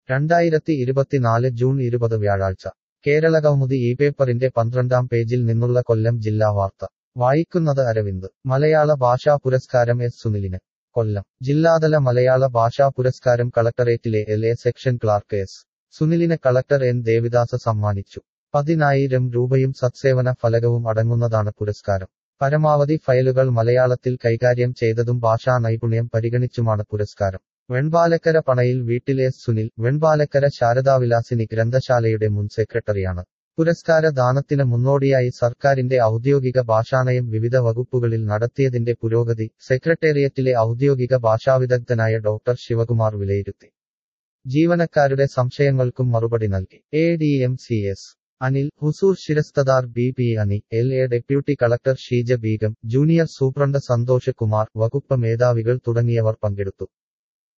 രണ്ടായിരത്തി ഇരുപത്തിനാല് ജൂൺ ഇരുപത് വ്യാഴാഴ്ച കേരളകൗമുദി ഈ പേപ്പറിന്റെ പന്ത്രണ്ടാം പേജിൽ നിന്നുള്ള കൊല്ലം ജില്ലാ വാർത്ത വായിക്കുന്നത് അരവിന്ദ് മലയാള ഭാഷാ പുരസ്കാരം എസ് സുനിലിന് കൊല്ലം ജില്ലാതല മലയാള ഭാഷാ പുരസ്കാരം കളക്ടറേറ്റിലെ L A section clerk S സുനിലിന് കളക്ടർ എൻ ദേവിദാസ സമ്മാനിച്ചു പതിനായിരം രൂപയും സത്സേവന ഫലകവും അടങ്ങുന്നതാണ് പുരസ്കാരം പരമാവധി ഫയലുകൾ മലയാളത്തിൽ കൈകാര്യം ചെയ്തതും ഭാഷാ നൈപുണ്യം പരിഗണിച്ചുമാണ് പുരസ്കാരം വെൺപാലക്കര പണയിൽ വീട്ടിൽ എസ് സുനിൽ വെൺപാലക്കര ശാരദാവിലാസിനി ഗ്രന്ഥശാലയുടെ മുൻ സെക്രട്ടറിയാണ് പുരസ്കാര ദാനത്തിന് മുന്നോടിയായി സർക്കാരിന്റെ ഔദ്യോഗിക ഭാഷാനയം വിവിധ വകുപ്പുകളിൽ നടത്തിയതിന്റെ പുരോഗതി സെക്രട്ടേറിയറ്റിലെ ഔദ്യോഗിക ഭാഷാവിദഗ്ധനായ ഡോക്ടർ ശിവകുമാർ വിലയിരുത്തി ജീവനക്കാരുടെ സംശയങ്ങൾക്കും മറുപടി നൽകി A D M C S Anil Huzur Sirastadar B P Ani L A deputy collector Sheeja Beegum junior superintendent Santhosh Kumar വകുപ്പ് മേധാവികൾ തുടങ്ങിയവർ പങ്കെടുത്തു